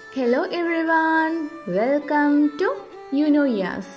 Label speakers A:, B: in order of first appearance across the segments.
A: Hello everyone, welcome to You Know Yes.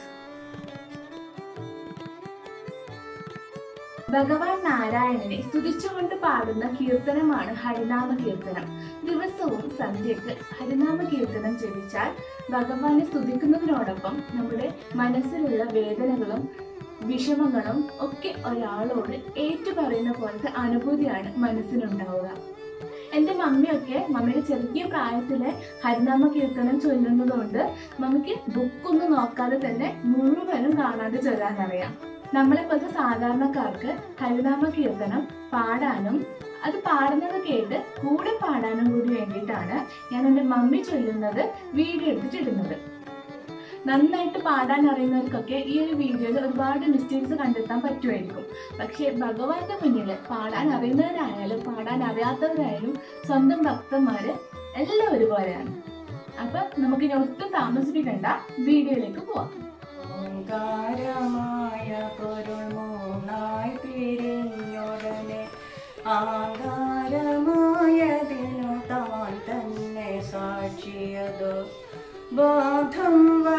A: ഭഗവാൻ നാരായണനെ സ്തുതിച്ചുകൊണ്ട് പാടുന്ന കീർത്തനമാണ് ഹരിനാമ കീർത്തനം ദിവസവും സന്ധ്യക്ക് ഹരിനാമ കീർത്തനം ജപിച്ചാൽ ഭഗവാനെ സ്തുതിക്കുന്നതിനോടൊപ്പം നമ്മുടെ മനസ്സിലുള്ള വേദനകളും വിഷമങ്ങളും ഒക്കെ ഒരാളോട് ഏറ്റുപറയുന്ന പോലത്തെ അനുഭൂതിയാണ് മനസ്സിനുണ്ടാവുക എൻ്റെ മമ്മിയൊക്കെ മമ്മിയുടെ ചെറിയ പ്രായത്തിലെ ഹരിനാമ കീർത്തനം ചൊല്ലുന്നതുകൊണ്ട് മമ്മിക്ക് ബുക്കൊന്നും നോക്കാതെ തന്നെ മുഴുവനും കാണാതെ ചൊല്ലാനറിയാം നമ്മളെ പോലത്തെ സാധാരണക്കാർക്ക് ഹരിനാമ കീർത്തനം പാടാനും അത് പാടുന്നത് കേട്ട് കൂടെ പാടാനും കൂടി വേണ്ടിയിട്ടാണ് ഞാൻ എൻ്റെ മമ്മി ചൊല്ലുന്നത് വീഡിയോ എടുത്തിട്ടിടുന്നത് നന്നായിട്ട് പാടാൻ അറിയുന്നവർക്കൊക്കെ ഈ ഒരു വീഡിയോയിൽ ഒരുപാട് മിസ്റ്റേക്സ് കണ്ടെത്താൻ പറ്റുമായിരിക്കും പക്ഷേ ഭഗവാന്റെ മുന്നിൽ പാടാൻ അറിയുന്നവരായാലും പാടാൻ അറിയാത്തവരായാലും സ്വന്തം ഭക്തന്മാര് എല്ലാം ഒരുപോലെയാണ് അപ്പൊ നമുക്കിനി ഒട്ടും താമസിപ്പിക്കണ്ട വീഡിയോയിലേക്ക് പോവാം
B: ഓങ്കാരമായ പൊരുൾ മൂന്നായി പിരിഞ്ഞുടനെ ആകാരമായതിനു താൻ തന്നെ സാക്ഷിയതു ബോധം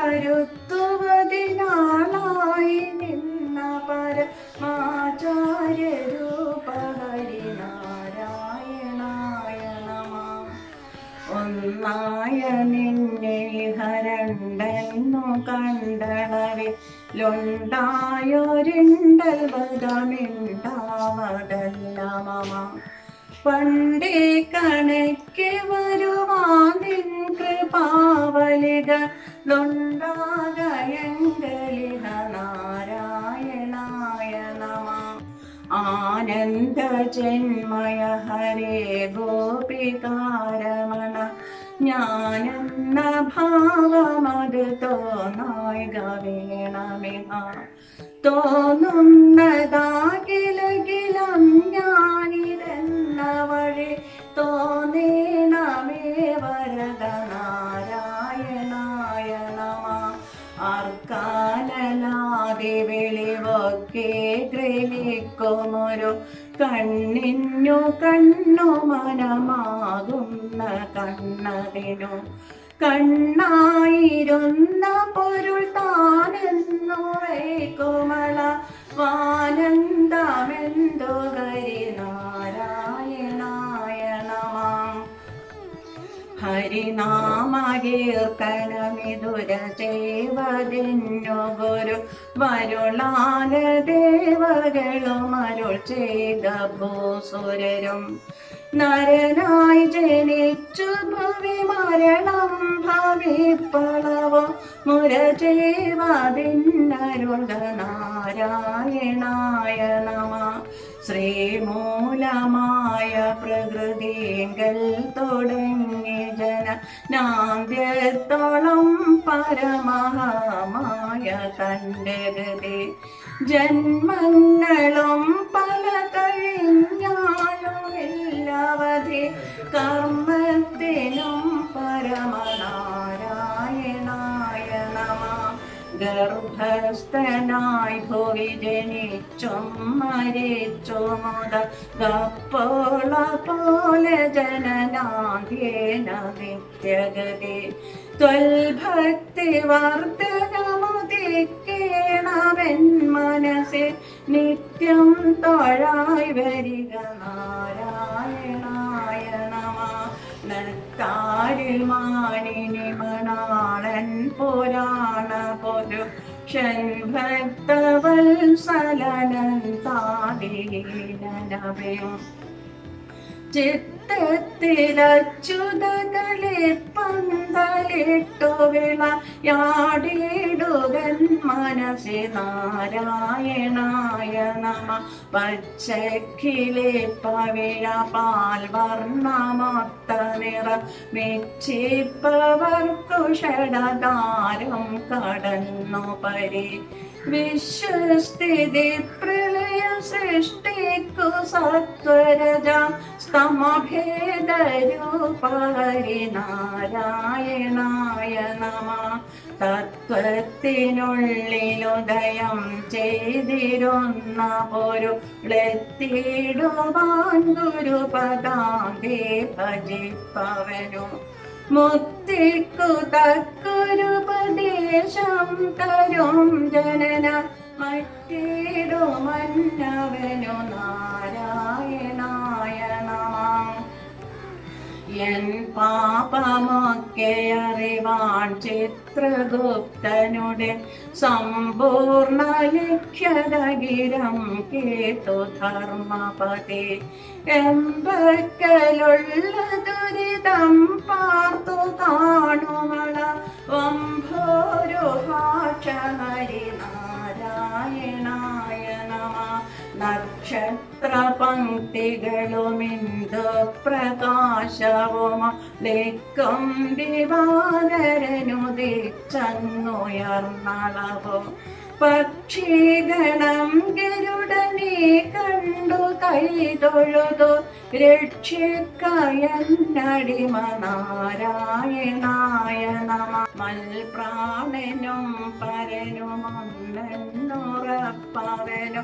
B: വരുത്തുവതിനാളായി നിന്ന പരമാചാര്യ രൂപഹരി നാരായണായ നമ ഒന്നായ നിന്നെ ഹരണ്ടെന്നു കണ്ടളവെ ലൊണ്ടായൊരിണ്ടൽ വതമിണ്ടാവതല്ല മമ പണ്ടേ കണക്ക് വരുവാനിൻ കൃപാവലിക ലൊണ്ടാകയങ്കലിഹ നാരായണായ നമ ആനന്ദ ജന്മയ ഹരേ ഗോപികാരമണ ഞാനെന്ന ഭാവമത് തോന്നായിക വേണമിഹ തോന്നുന്നതാകിലകിലും ഞാനിതെന്ന വഴി തോന്നേണമേ വരദ നാരായണായ നമ ആർക്കാനലാതെ വെളിവൊക്കെ ഗ്രഹിക്കുമൊരു കണ്ണിനു കണ്ണു മനമാകുന്ന കണ്ണതിനു കണ്ണായിരുന്ന പൊരുൾ താനെന്നു വൈകുമള വാനന്ദമെന്തു ഗരി നാരായണായ നമ ഹരിനാമകീർത്തനമിതുര ചെയ്വതിന്നു ഗുരു വരുളാല ദേവകളും അരുൾ ചെയ്ത ഭൂസുരരും നരനായി ജനിച്ചു ഭവി മരണം ഭവിപ്പളവോ മുര ചെയ്വതിന്നരുൾക നാരായണായ നമ ശ്രീമൂലമായ പ്രകൃതിങ്കൽ തുടങ്ങി ജന നാന്ത്യത്തോളം പരമഹമായ തൻ്റെ ഗതി ജന്മങ്ങളും പല കഴിഞ്ഞാലുമില്ലവധി കർമ്മത്തിനും പരമനാരായണായ നമ ഗർഭസ്ഥനായി ഭുവി ജനിച്ചും മരിച്ചുമുത ഗപ്പോള പോലെ ജനനാന്ത്യേന നിത്യഗതി ത്വൽഭക്തി വർദ്ധനമുദിക്കേണമെൻ മനസ്സിൽ നിത്യം തൊഴായി വരിക നാരായണായ നമ നത്താരിൽ മാനിനി മണാളൻ പുരാണ പൊരു ഭക്തവത്സലനൻ താതീനനവയും ചിത്തത്തിലച്യുതകളെ പന്തലിട്ടു വിളയാടിയിടുകൻ മനസ്സി നാരായണായ നമ പച്ചക്കിലെ പവിഴ പാൽ വർണ്ണമൊത്ത നിറ മെച്ചിപ്പവർക്കുഷടതാരം കടന്നു പരി വിശ്വസ്ഥിതി പ്രളയ സൃഷ്ടിക്കു സത്വരജ സ്തമഭേദരൂപഹരി നാരായണായ നമ തത്വത്തിനുള്ളിലുദയം ചെയ്തിരുന്ന ഒരു ളെത്തിടുവാൻ ഗുരുപദാന്തേ ഭജിപ്പവനു മുക്തിക്കു തക്കൊരുപദേശം തരും ജനന മറ്റേടു മന്നവനു നാരായണായ നമഃ എൻ പാപമൊക്കെ അറിവാൻ ചിത്രഗുപ്തനുടെ സമ്പൂർണ്ണ ലക്ഷ്യതകിരം കേട്ടു ധർമ്മപതി എമ്പക്കലുള്ള ദുരിതം പാർത്തു കാണുമള വംഭോരു ഹരിനാരായണായ നമ നക്ഷത്ര പങ്ക്തികളുമിന്ദു പ്രകാശവും ലേക്കം ദിവാകരനുദിച്ചന്നുയർന്നളവോ പക്ഷിഗണം ഗരുഡനെ കണ്ടു കൈതൊഴുതു രക്ഷിക്കയന്നടിമ നാരായണായ നമ മൽപ്രാണനും പരനുമൊന്നുറപ്പവനും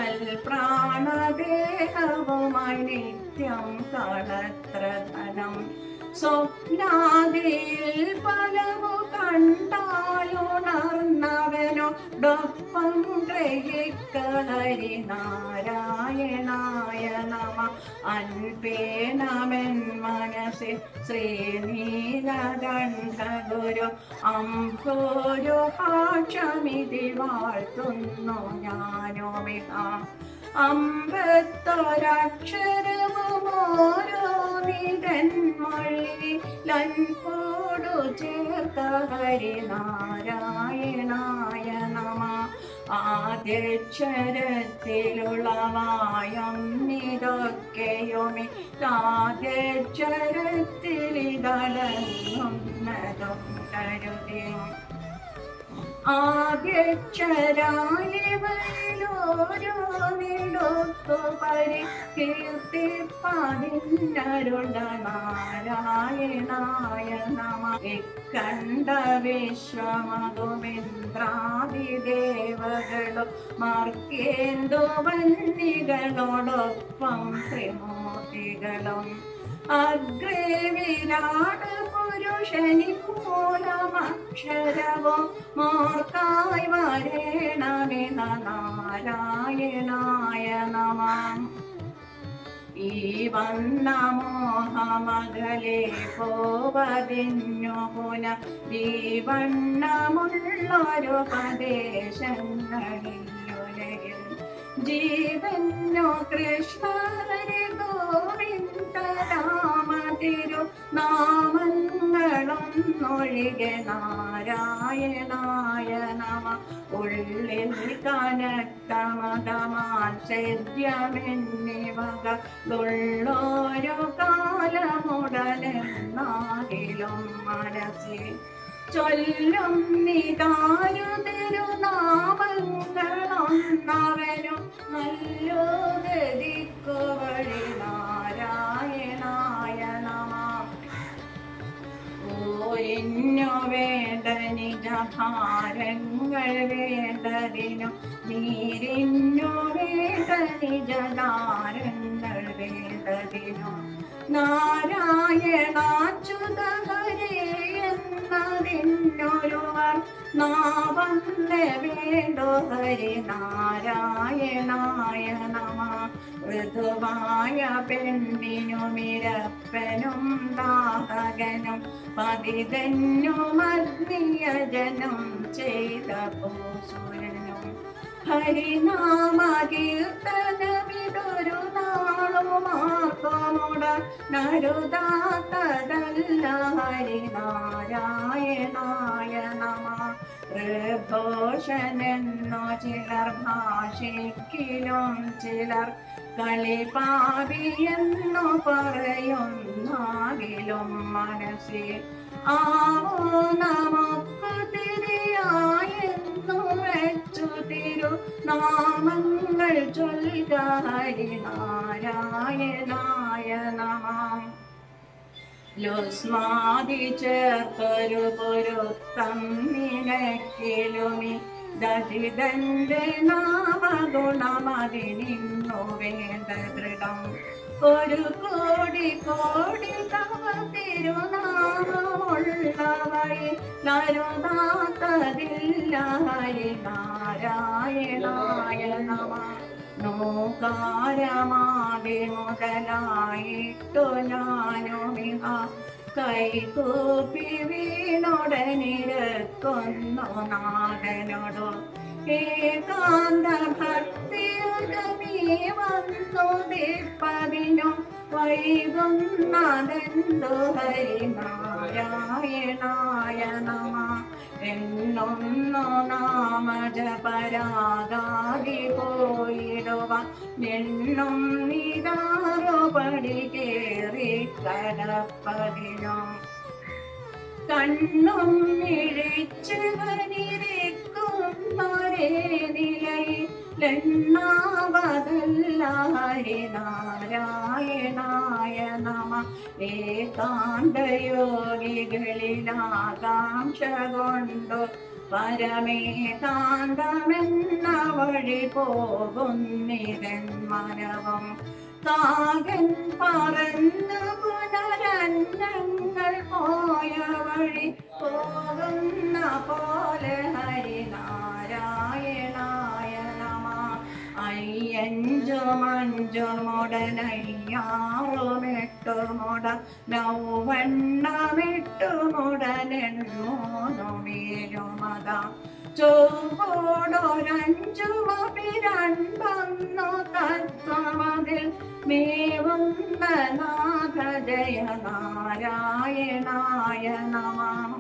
B: തൽപ്രാണദേഹവുമായി നിത്യം കളത്രധനം സ്വപ്നാദിയിൽ പലവു കണ്ടാലുണർന്നവനോടൊപ്പം ഗ്രഹിക്കഹരി നാരായണായ നമ അൻപേനമെൻ മനസ്സിൽ ശ്രീനീലകണ്ഠഗുരു അംഭോരു ഹാക്ഷമിതി വാഴ്ത്തുന്നു ഞാനോ മിഹ അമ്പത്തൊരക്ഷരവുമോരോ നിരന്മൊഴി ലൻപോടു ചേർത്ത ഹരിനാരായണായ നമ ആദ്യക്ഷരത്തിലുളവായം ഇതൊക്കെയുമി ആദ്യക്ഷരത്തിലിതളങ്ങുന്നതും കരുതിയും ആദ്യക്ഷരായവയിലോരോ നിടൊത്തു പരി കീർത്തിപ്പതിന്നരുള നാരായണായ നമ ഇക്കണ്ട വിശ്വമതുമിന്ദ്രാദിദേവകളും മർക്കേന്ദു വന്നികളോടൊപ്പം ത്രിമൂർത്തികളും അഗ്രേ വിരാട് പുരുഷനി മൂലമക്ഷരവും മോർക്കായി വരേണമെന്ന നാരായണായ നമ ഈ വന്ന മോഹമകലെ പോവതിഞ്ഞു പുന ഈ വണ്ണമുള്ളൊരു പ്രദേശങ്ങളിൽ ഉലകിൽ ജീവനോ കൃഷ്ണ ഹരി ഗോവിന്ദ രാമ തിരു നാമങ്ങളൊന്നൊഴികെ നാരായണായ നമ ഉള്ളിൽ കനത്ത മതമാശ്ചര്യമെന്നിവകളുള്ളൊരു കാലമുടലെന്നാകിലും മനസ്സിൽ ചൊല്ലും നിതാരു തിരുനാമങ്ങളൊന്നവനും നല്ലോ ഗതിക്കു വഴി നാരായണായ നമ ഓരിഞ്ഞു വേണ്ട നിജഭാരങ്ങൾ വേണ്ടതിനു നീരിഞ്ഞു വേണ്ട നിജദാരങ്ങൾ വേണ്ടതിനു നാരായണാച്യുതഹരേ എന്നതിനൊരുവർ നാവന്ന് വേണ്ടോ ഹരി നാരായണായ നമ ഋതുവായ പെണ്ണിനുമിരപ്പനും ദാഹകനും പതിതന്നുമഗ്നിയജനം ചെയ്ത പൂസുരനും ഹരിനാമകീർത്തനമിതൊരു നാളുമാർക്കമുട നരുതാത്തതല്ല ഹരിനാരായണായ നമ ഋഘോഷനെന്നോ ചിലർ ഭാഷിക്കിലും ചിലർ കളിപാവിയെന്നു പറയുന്നാകിലും മനസ്സിൽ ആവോ നമുക്ക് തിരിയായെന്നു വെച്ചു തിരു നാമങ്ങൾ ചൊല്ലുക ഹരിനാരായണായ നമം ലുസ്മാതി ചേർത്തൊരു പൊരുത്തം നിനക്കിലുമി ദതിതന്റെ നാമഗുണമതി നിന്നു വേണ്ട ദൃഢം ഒരു കോടി കോടി തവ തിരുനാമം വഴി നരുതാത്തതില്ല ഹരി നാരായണായ നമ നോകാരമാകെ മുതലായിട്ടു ഞാനുമിഹ കൈകൂപ്പി വീണുടനിരക്കുന്നു നാഥനോടു ഏകാന്ത ഭക്തിയുഗമീ വന്നു ദീപതിനു വൈകുന്നതെന്തു ഹരിനാരായണായ നമ എന്നൊന്നു നാമജപരാഗാതി പോയിടുക എന്നും നിതാറുപടി കേറി കടപ്പതിനോ കണ്ണും മിഴിച്ചു വനിരിക്കുന്നൊരേ നിലയിലെണ്ണാവതല്ല ഹരിനാരായണായ നമ ഏകാന്തയോഗികളിലാകാംക്ഷ കൊണ്ടു പരമേകാന്തമെന്ന വഴി പോകുന്നിതൻ മനവും കാകൻ പറന്ന് പുനരന്നങ്ങൾ പോയ വഴി പോകുന്ന പോലെ ഹരിനാരായണായ നമ അയ്യഞ്ചുമഞ്ചുമുടനയ്യാറുമെട്ടുമുട നൗവണ്ണമെട്ടുമുടനെണ്ണൂന്നുമേലുമത ചൊവ്വോടൊരഞ്ചുമപിരണ്ടൊന്നു തത്വമതിൽ മേവുന്ന നാഥ ജയ നാരായണായ നമ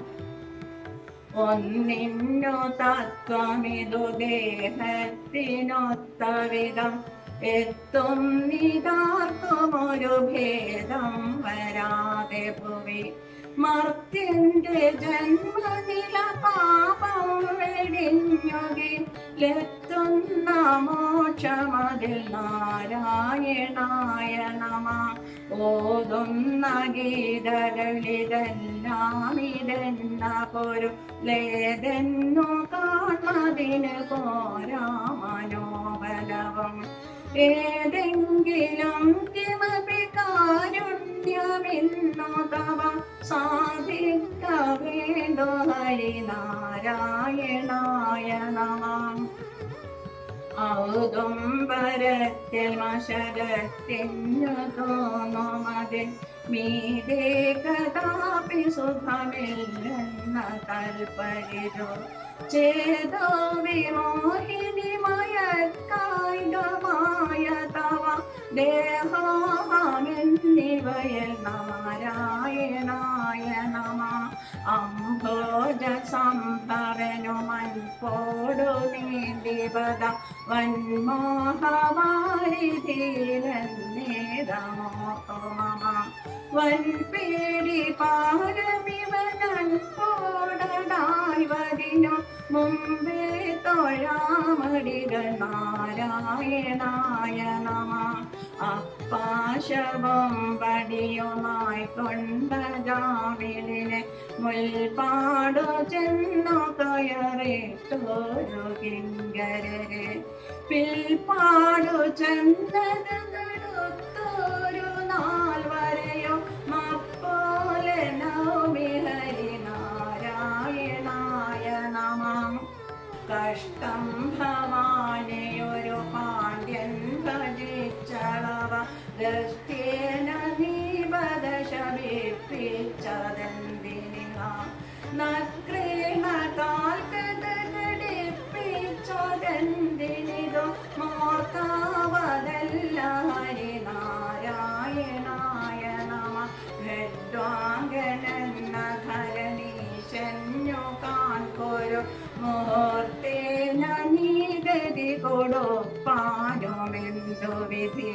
B: ഒന്നിന്നു തത്വമിതു ദേഹത്തിനൊത്ത വിധം എത്തും നിതാർക്കുമൊരു ഭേദം വരാതെ ഭുവി മർത്യന്റെ ജന്മനില പാപം വെടിഞ്ഞുകിലെത്തുന്ന മോക്ഷമതിൽ നാരായണായ നമ ഓതുന്ന ഗീതകളിതെല്ലാം ഇതെന്ന പൊരു ലേതെന്നു കാണതിന് പോരാ മനോബലവും ഏതെങ്കിലും കിമപി കാരുണ്യമിന്നു തവ സാധിക്ക വേണ്ടു ഹരിനാരായണായ നമ ഔദുംബരത്തിൽ മശരത്തിനു തോന്നുമതിൽ മീതേ കഥാപി സുഖമില്ലെന്ന കൽപ്പരിതു ചേതോ വിമോഹിനിമയക്കായികമായ തവ ദേഹാമെന്നിവയൽ നാരായണായ നമ അംഭോജ സംഭവനുമൻപോടു നീന്തിപദ വന്മോഹവാരിധീരന്നേതമോ മമ വൻപേടി പാരമിവനൻപോടടായി വരിനു മുമ്പേ തൊഴാമടികൾ നാരായണായ നമ അപ്പാശവും പടിയുമായി കൊണ്ട ജാമിലിനെ മുൽപാടു ചെന്നു കയറിട്ടോരു കിങ്കരരെ പിൽപ്പാടു ചെന്നത് തടുത്തൊരു നാൾ വരെയോ മപ്പോലെ നൗമി ഹരിനാരായണായ നമം കഷ്ടം ഭവാനെയൊരു പാണ്ഡ്യൻ ഭജിച്ചളവ ദൃഷ്ടേന നീപദ ശമിപ്പിച്ചതെന്തിനിങ്ങ നക്രീണ കാൽക്കഥകളിപ്പിച്ചതെന്തിനിതോ മോർത്താവതല്ല ഹരിനാരായണായ നമ ഖഡ്വാങ്കനെന്ന ധരണീശന്യു കാൺകൊരു മുഹൂർത്തേന നീഗതി കൊടുപ്പാനുമെന്തു വിധി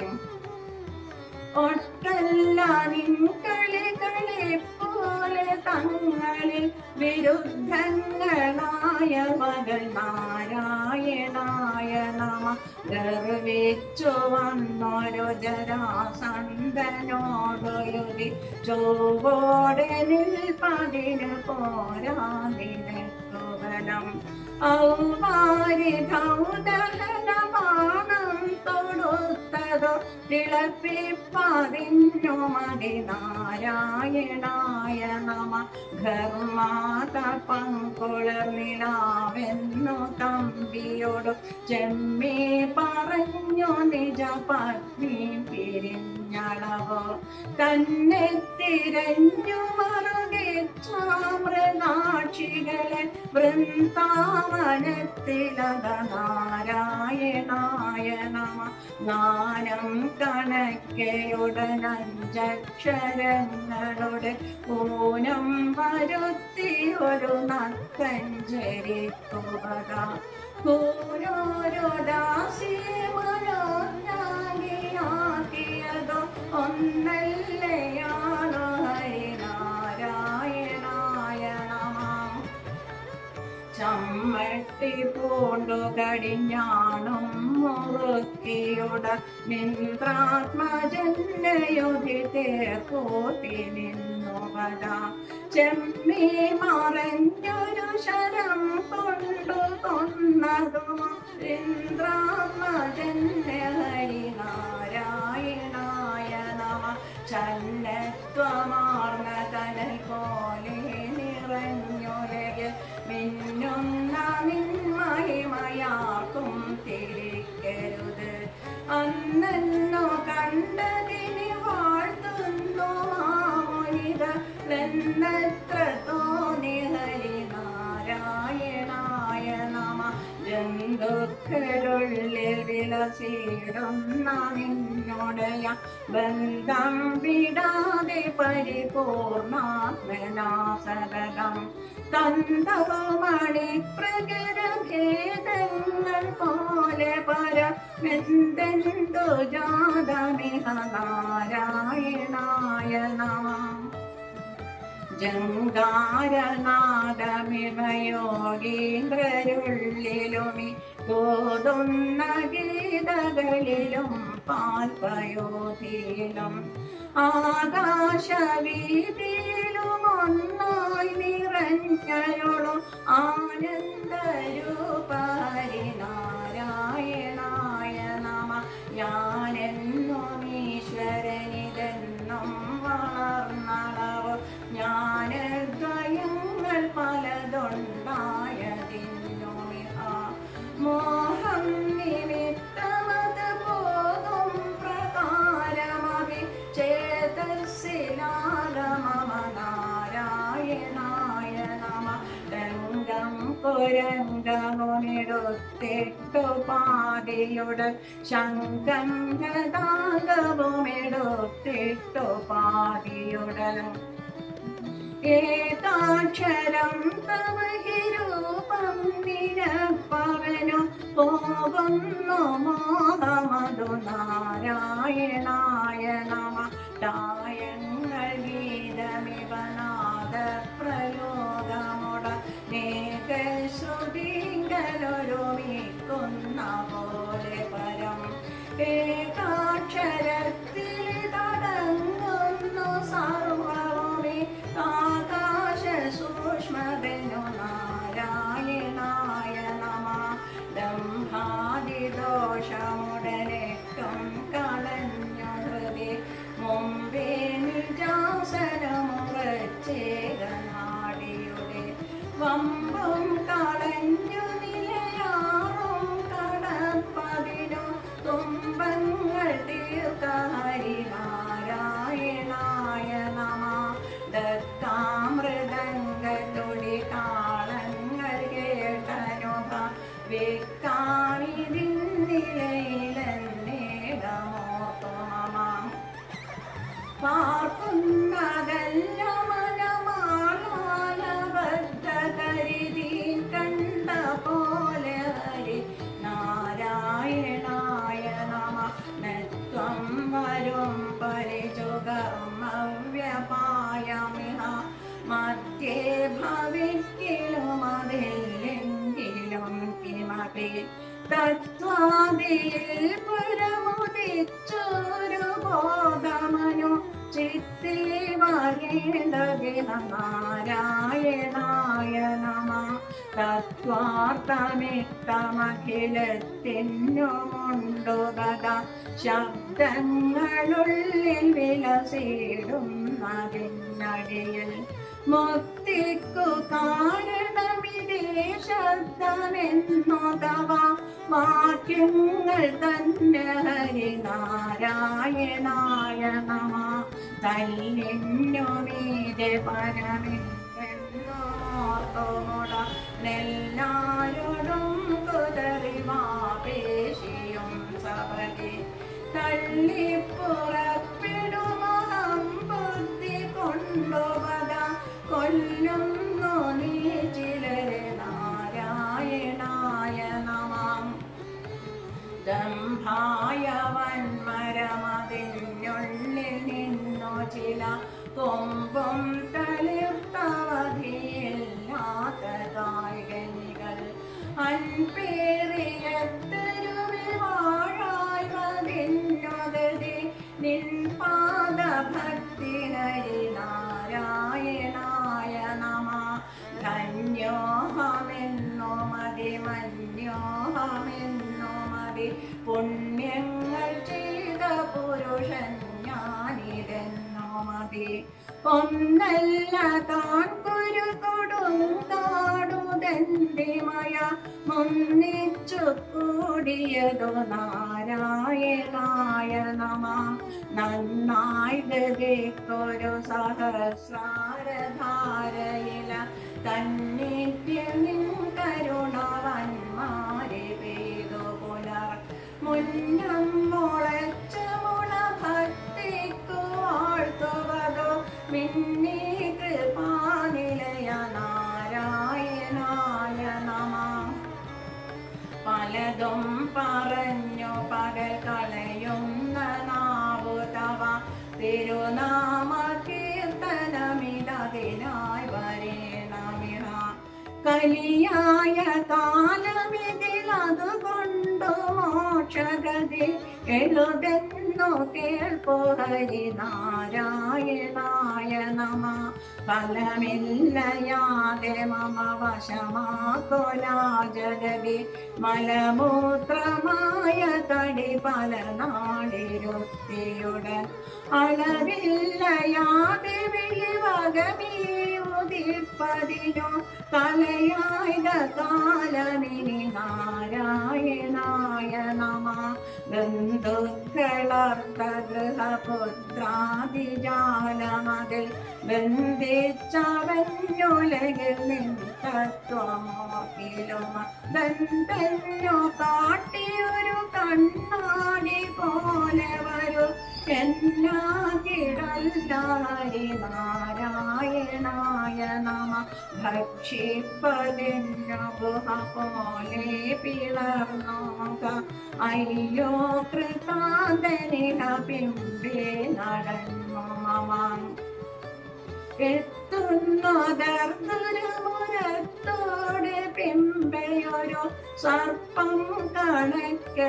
B: ഒട്ടല്ല നിൻകളികളെ പോലെ തങ്ങളിൽ വിരുദ്ധങ്ങളാ പകൽ നാരായണായ നമ ഗർവിച്ചു വന്നൊരു ജരാസന്ധനോടൊരുതി ചൊവ്വോടെ നിൽപ്പതിന് പോരാ നിനക്കുബലം ഔവാരി ധൗദഹനമാണം തൊടുത്തതോ തിളപ്പിപ്പതിഞ്ഞു മതി നാരായണായ നമ ഘർമാത പങ്കുളർന്നിലാവെന്നു തമ്പിയോടു ചെമ്മി പറഞ്ഞു നിജ പത്നി പിരിഞ്ഞളവോ തന്നെ തിരഞ്ഞു മറുകിച്ചാമൃനാക്ഷികളെ വൃന്ദാവനത്തിലത നാരായണായ നമ ജ്ഞാനം കണക്കയുടനഞ്ചക്ഷരങ്ങളുടെ ഊനം വരുത്തി ഒരു നക്കഞ്ചരിക്കുക ഓരോരോ ദാസിമനോജ്ഞാനിയാക്കിയതോ ഒന്നല്ലയാണോ ഹരിനാരായണായ നമ ചമ്മട്ടി പൂണ്ടു കടിഞ്ഞാണും മുറുക്കിയുട നിന്ത്രാത്മജന്യയുധി തേർക്കൂട്ടി നിന്നുവത ചെമ്മി മറഞ്ഞൊരു ശരം കൊണ്ടു കൊന്നതും ഇന്ദ്രാത്മജന്യ ഹരിനാരായണായ നമ ചന്നത്വമാർന്ന കനൽ പോലെ നിറഞ്ഞുലകിൽ മിന്നുന്ന നിന്മഹിമയാർക്കും തിരിക്കരുത് അന്നു കണ്ടതിന് വാഴ്ത്തുന്നു മാമുനിത എന്നത്ര തോന്നി ഹരിനാരായണായ നമ ജന്തുക്കളുള്ളിൽ വിലസിടുന്ന നിന്നോടയ ബന്ധം വിടാതെ പരിപൂർണാത്മനാസകലം തന്തവുമണി പ്രകരഭേദങ്ങൾ പോലെ പരമെന്തെന്തു ജാതമിഹ നാരായണായ നമ ജങ്കാരനാദമിമയോഗീന്ദ്രരുള്ളിലുമി തോതുന്ന ഗീതകളിലും പാൽപയോധിയിലും ആകാശവീതിയിലും ഒന്നായി നിറഞ്ഞരുളും ആനന്ദരൂപാരി നാരായണായ നമ ഞാനെന്നും ഈശ്വരനിതെന്നും വളർന്നളവ് ജ്ഞാനദ്വയങ്ങൾ പലതുണ്ടായതിന്നുമിഹ മോഹം നിമിത്തമത് പോകും പ്രകാരമവി ചേതസ്സിലാഗമമ നാരായണായ നമ രംഗം കുരംഗമുമെടുത്തിട്ടു പാതിയുടെ ശങ്കം ഗതാഗവുമെടുത്തിട്ടു പാതിയുടെ ഏകാക്ഷരം തവ ഹി രൂപം വിനപ്പവനു പോകുന്നു മോഹമതു നാരായണായ നമ തായങ്ങൾ ഗീതമിവനാദ പ്രയോഗമുട ശ്രുതിങ്കലൊരുമിക്കുന്ന പോലെ പരം ഏകാക്ഷരത്തിൽ തടങ്ങുന്നു സർവമേ ആകാശ സൂക്ഷ്മതനു നാരായണായ നമ ദംഭാദിദോഷമുടനെട്ടും കളഞ്ഞു ഹൃദയ മുമ്പേ നിജാസനമുറച്ചേകനാടിയുടെ വമ്പും കളഞ്ഞു നിലയാറും കടപ്പതിനു തുമ്പങ്ങൾ തീർക്കാരി നാരായണായ നമ ദത്താമൃതംഗത്തൊടി കാളങ്ങൾ കേട്ടനുഭ വെക്കാമിതിൻ നിലയിലെന്നേടമോർത്തു മമ പാർക്കുന്നതല്ല മനമാളാലബദ്ധകരിതീൻ കണ്ട പോലെ ഹരി നാരായണായ നമ നത്വം വരും പരിചുകർമ്മവ്യപായമിഹ മധ്യേ ഭവിക്കിലുമതില്ലെങ്കിൽ വാപി തത്വാദിയിൽ പുരമുദിച്ചൊരു ബോധമനു ചിത്തി വരേണ്ടതിന നാരായണായ നമ തത്വാർത്ഥമിത്തമഖിലത്തിനുമുണ്ടു കഥ ശബ്ദങ്ങളുള്ളിൽ വിലസിടുന്നതിനടിയിൽ മുക്തിക്കു കാരണമിതേ ശബ്ദമെന്നോതവ വാക്യങ്ങൾ തന്നെ ഹരിനാരായണായ നമ തല്ലിന്നു മീതെ പരമില്ലെന്നോർത്തോട നെല്ലാരോടും കുതറിവാപേശിയും സഭയെ തള്ളിപ്പുറപ്പെടുമഹം ബുദ്ധി കൊണ്ടുപത കൊല്ലുന്നു നീ ചിലരെ നാരായണായ നമാം ദംഭായ വന്മരമതിനുള്ളിൽ നിന്നു ചില കൊമ്പും തളിർത്തവധിയില്ലാത്ത കായികനികൾ അൻപേറിയത്തരുവിൽ വാഴായ്മതിന്നുതതി നിൻ പാദഭക്തിനരി നാരായണായ നമ ധന്യോഹമെന്നോ മതി മന്യോഹമെന്നോ മതി പുണ്യങ്ങൾ ചെയ്ത പുരുഷൻ ഞാനിതെന്നോ മതി ഒന്നല്ല താൻ കുരു കൊടുങ്കാടുതന്തിമയ മുന്നിച്ചു കൂടിയതു നാരായണായ നമ നന്നായി ഗതിക്കൊരു സഹസ്രാരധാരയില തന്നിത്യമിൻ കരുണവന്മാരെ പെയ്തു പുലർ മുന്നം മുളച്ച മുള ഭക്തിക്കു വാഴ്ത്തുവതോ മിന്നി കൃപാനിലയ നാരായണായ നമ പലതും പറഞ്ഞു പകൽ കളയുന്ന നാവു തവ തിരുനാമ കീർത്തനമിതതിനായി വരേണമിഹ കലിയായ കാലമിതിൽ അതുകൊണ്ടു മോക്ഷഗതി എഴുതെന്നു കേൾപ്പു ഹരി നാരായണായ നമ ഫലമില്ലയാതെ മമ വശമാക്കൊലാ ജഗതി മലമൂത്രമായ തടി പല നാടിരുത്തിയുടൻ അളവില്ലയാതെ വെളിവകമീ ഉദിപ്പതിനു തലയായ കാലമിനി നാരായണായ നമ ബന്ധുക്കളർത്ത ഗൃഹപുത്രാദിജാലമതിൽ ബന്ധിച്ചവഞ്ഞുലകിൽ നിന്തത്വമോക്കിലും ബന്ധനോ കാട്ടിയൊരു കണ്ണാടി പോലെ വരൂ എല്ലാ കിടല്ലാരി നാരായണായ നമ ഭക്ഷിപ്പതിന്നു ഗുഹ പോലെ പിളർന്നോക അയ്യോ കൃതാന്തനിഹ പിമ്പേ നടന്നു മമ എത്തുന്നതർദ്ദുരമുരത്തോടെ പിമ്പയൊരു സർപ്പം കണക്ക്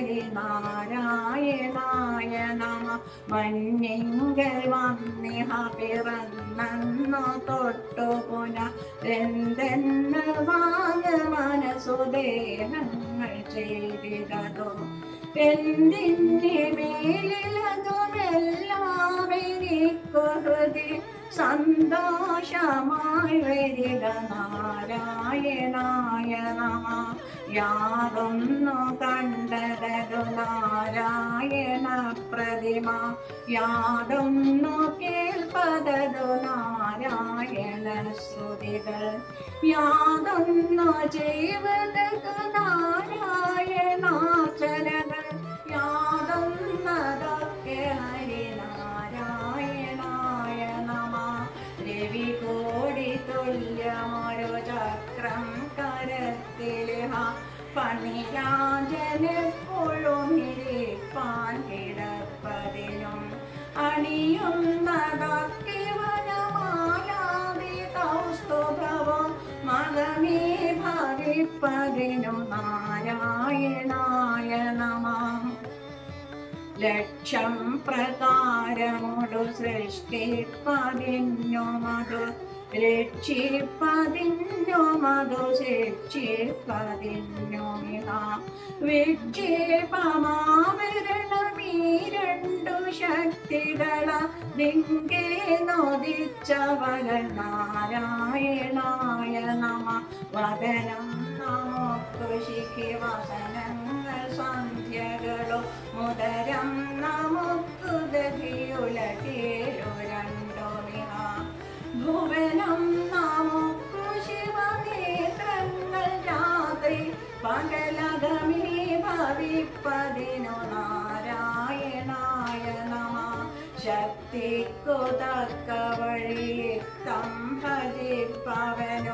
B: ഹരിനാരായണായ നമ മഞ്ഞിങ്കൽ വന്നിഹ പിറന്നു തൊട്ടു പുന എന്തെന്ന് വാങ്ങ മനസുദേഹങ്ങൾ ചെയ്തിരതോ എന്തിന്റെ മേലിലതുമെല്ലാം എനിക്കുഹൃതി സന്തോഷമായി വരിക നാരായണായ നമ യാതൊന്നു കണ്ടതരു നാരായണ പ്രതിമ യാതൊന്നു കേൾപ്പതരു നാരായണ ശ്രുതികൾ യാതൊന്നു ചെയ്വതു നാരായണാചരകൾ യാതൊന്നതൊക്കെ ഹരിനാരായണായ നമ രവി കോടി തുല്യമൊരു ചക്രം കരത്തിലിഹ പണിരാജനെപ്പോഴും ഇരിപ്പാൻ കിടപ്പതിനും അണിയുന്നതൊക്കെ വനമാലാതി കൗസ്തുഭവും മകമേ ഭവിപ്പതി സൃഷ്ടിപ്പതിനു നാരായണായ നമ ലക്ഷം പ്രകാരമൊടു സൃഷ്ടിപ്പതിനു മധു രക്ഷിപ്പതിനു മധു ശിക്ഷിപ്പതിനു മിഹ വിക്ഷേപമാവരണമീ രണ്ടു ശക്തികള ദിങ്കേ നോദിച്ചവകൾ നാരായണായ നമ വദനം നമുക്ക് ശിഖി വസനങ്ങൾ സന്ധ്യകളോ മുദരം നമുക്ക് ദഹിയുലകേരോ രണ്ടോ മിഹ ഭുവനം നമുക്കു ശിവനേത്രങ്ങൾ രാത്രി പകലകമേ ഭവിപ്പതിനു നാരായണായ നമ ശക്തിക്കു തക്ക വഴിയുക്തം ഭജിപ്പവനു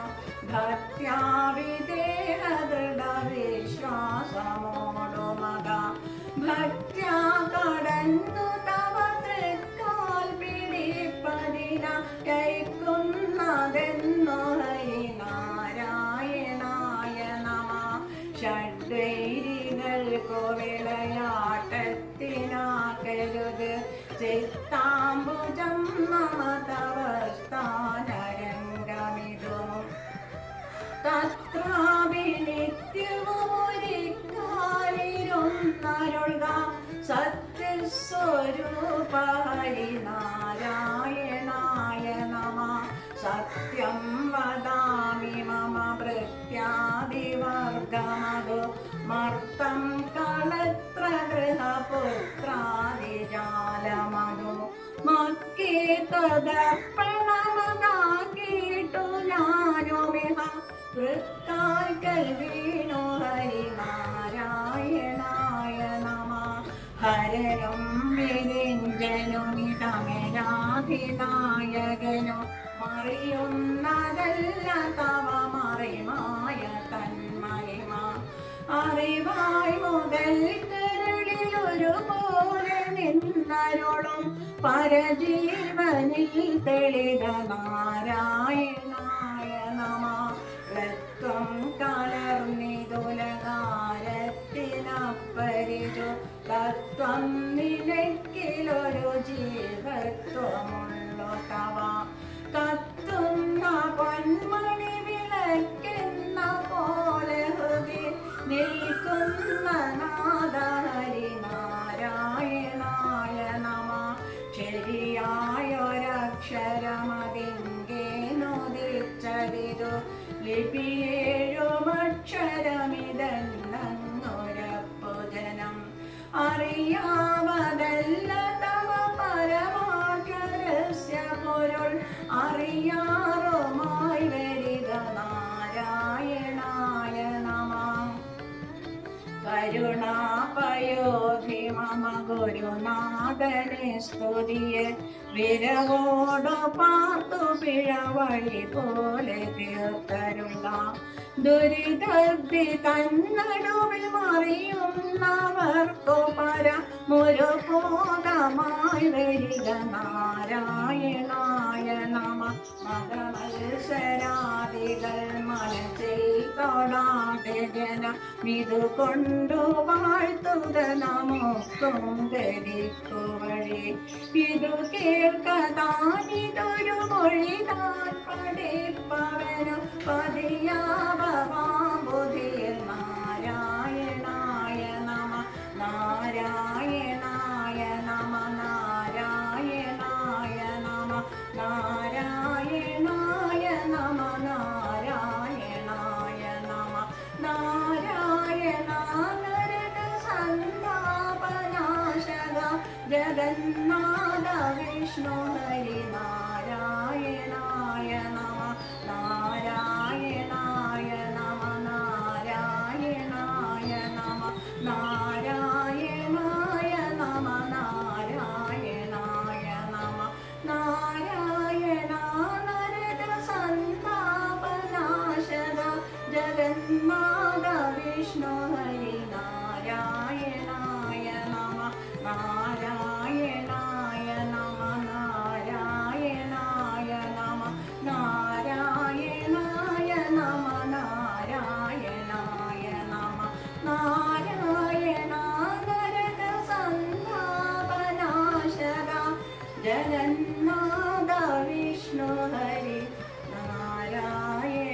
B: ഭക്ത്യാവിദേഹദൃഢ വിശ്വാസമോടു മത ഭക്ത്യാ കടന്നു തവ തൃക്കാൽ പിടിപ്പതിന കൈക്കുന്നതെന്നു ഹരി നാരായണായ നമ ഷഡ്വൈരികൾക്കു വിളയാട്ടത്തിനാക്കരുത് ചിത്താംബുജം മമ തവ സ്ഥാനരംഗമിതു തത്രാവിനിത്യവുമൊരിക്കാലിരുന്നരുൾക സത്യസ്വരൂപ ഹരിനാരായണായ നമ സത്യം വദാമി മമ ഭൃത്യാദിവർഗമതു മർത്തം കളത്ര ഗൃഹപുത്രാദിജാലമതു മക്കേ തദർപ്പണമതാക്കിട്ടു ഞാനുമിഹ വൃത്താൽക്കൽ വീണു ഹരിനാരായണായ നമ ഹരനും വിരിഞ്ചനുമിതമരാധിനായകനു മറിയുന്നതല്ല തവ മറിമായ തന്മഹിമ അറിവായി മുതൽ കരുളിൽ ഒരുപോലെ നിന്നരുളും പരജീവനിൽ തെളിത നാരായണായ നമ ത്വം കലർന്നിതുലകാരത്തിനപ്പരിചു തത്വം നിലയ്ക്കിലൊരു ജീവത്വമുള്ളു തവ കത്തുന്ന പൊന്മണി വിളക്കെന്ന പോലെ ഹൃദി നിൽക്കുന്ന നാദഹരി നാരായണായ നമ ശരിയായൊരക്ഷരമതിങ്കേ നോദിച്ചതിരു ലിപിയേഴുമക്ഷരമിതന്നൊരപ്പുജനം അറിയാവതല്ല തവ പരമാക്ഷരസ്യ പൊരുൾ അറിയാറുമായി വരിക നാരായണായ നമ കരുണാപയോധി മമ ഗുരുനാഥനെ സ്തുതിയെ വിരവോടു പാർത്തു പിഴവഴി പോലെ തീർത്തരുക ദുരിതബ്ദി തന്നടുവിൽ മറിയുന്നവർക്കു പര മുരുപോകമായി വരിക നാരായണായ നമ മതമത്സരാദികൾ മനസ്സിൽ തൊടാതെ ജന ഇതു കൊണ്ടു വാഴ്ത്തുക നമുക്കും ഗതിക്കു വഴി ഇതു കേൾക്കതാനിതൊരു മൊഴി താൻ പഠിപ്പവനു പതിയാവബുധിയിൽ നാരായണായ നമ നാരായണായ നമ നാരായണായ നമ നാരായണായ നമ നാരായണായ നമ നാരായണ നരക സന്താപനാശക ജഗന്നാഥ വിഷ്ണു ഹരി നാരായണായ നമ നാരായണായ നമ നാരായണായ നമ നാരായണായ നമ നാരായണായ നമ നാരായണ നരക സന്താപനാശക ജഗന്നാഥ വിഷ്ണു ഹരി നാരായണായ നമ നാരായണായ നമ നാരായണായ നമ നാരായണായ നമ നാരായണായ നാരായണ